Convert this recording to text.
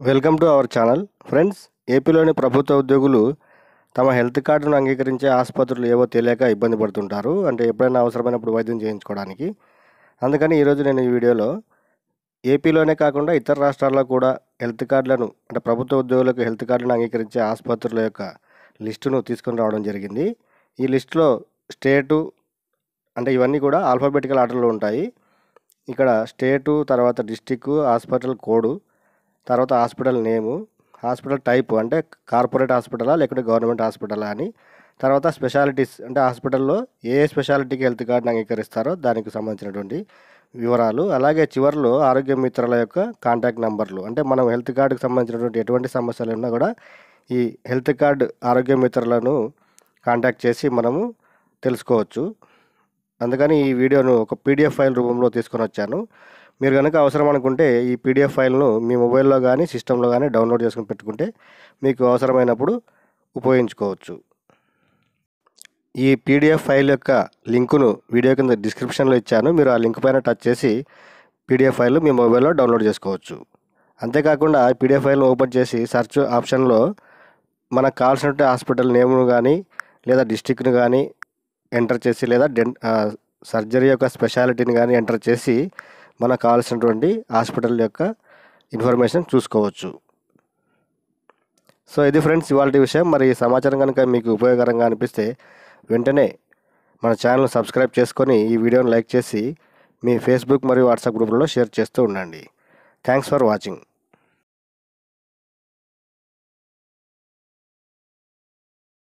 welcome to our channel friends ఏపీలోని ప్రభుత్వ ఉద్యోగులు తమ హెల్త్ కార్డును అంగీకరించే ఆసుపత్రులు ఏవో తెలియక ఇబ్బంది పడుతుంటారు అంటే ఎప్పుడైనా అవసరమైనప్పుడు వైద్యం చేయించుకోవడానికి అందుకని ఈరోజు నేను ఈ వీడియోలో ఏపీలోనే కాకుండా ఇతర రాష్ట్రాల్లో కూడా హెల్త్ కార్డులను అంటే ప్రభుత్వ ఉద్యోగులకు హెల్త్ కార్డులను అంగీకరించే ఆసుపత్రుల యొక్క లిస్టును తీసుకొని రావడం జరిగింది ఈ లిస్టులో స్టేటు అంటే ఇవన్నీ కూడా ఆల్ఫాబెటికల్ ఆర్డర్లో ఉంటాయి ఇక్కడ స్టేటు తర్వాత డిస్టిక్ హాస్పిటల్ కోడు తర్వాత హాస్పిటల్ నేము హాస్పిటల్ టైప్ అంటే కార్పొరేట్ హాస్పిటలా లేకుంటే గవర్నమెంట్ హాస్పిటలా అని తర్వాత స్పెషాలిటీస్ అంటే హాస్పిటల్లో ఏ స్పెషాలిటీకి హెల్త్ కార్డుని అంగీకరిస్తారో దానికి సంబంధించినటువంటి వివరాలు అలాగే చివరిలో ఆరోగ్య మిత్రుల యొక్క కాంటాక్ట్ నెంబర్లు అంటే మనం హెల్త్ కార్డుకి సంబంధించినటువంటి ఎటువంటి సమస్యలు ఉన్నా కూడా ఈ హెల్త్ కార్డ్ ఆరోగ్య మిత్రులను కాంటాక్ట్ చేసి మనము తెలుసుకోవచ్చు అందుకని ఈ వీడియోను ఒక పీడిఎఫ్ ఫైల్ రూపంలో తీసుకొని వచ్చాను మీరు కనుక అవసరం అనుకుంటే ఈ పీడిఎఫ్ ఫైల్ను మీ మొబైల్లో కానీ సిస్టంలో కానీ డౌన్లోడ్ చేసుకుని పెట్టుకుంటే మీకు అవసరమైనప్పుడు ఉపయోగించుకోవచ్చు ఈ పీడిఎఫ్ ఫైల్ యొక్క లింకును వీడియో కింద డిస్క్రిప్షన్లో ఇచ్చాను మీరు ఆ లింక్ పైన టచ్ చేసి పీడిఎఫ్ ఫైల్ మీ మొబైల్లో డౌన్లోడ్ చేసుకోవచ్చు అంతేకాకుండా పీడిఎఫ్ ఫైల్ను ఓపెన్ చేసి సెర్చ్ ఆప్షన్లో మనకు కావాల్సినటువంటి హాస్పిటల్ నేమ్ను కానీ లేదా డిస్టిక్ను కానీ ఎంటర్ చేసి లేదా డెన్ సర్జరీ యొక్క స్పెషాలిటీని కానీ ఎంటర్ చేసి మనకు కావాల్సినటువంటి హాస్పిటల్ యొక్క ఇన్ఫర్మేషన్ చూసుకోవచ్చు సో ఇది ఫ్రెండ్స్ ఇవాళ విషయం మరి ఈ సమాచారం కనుక మీకు ఉపయోగకరంగా అనిపిస్తే వెంటనే మన ఛానల్ సబ్స్క్రైబ్ చేసుకొని ఈ వీడియోని లైక్ చేసి మీ ఫేస్బుక్ మరియు వాట్సాప్ గ్రూపులలో షేర్ చేస్తూ ఉండండి థ్యాంక్స్ ఫర్ వాచింగ్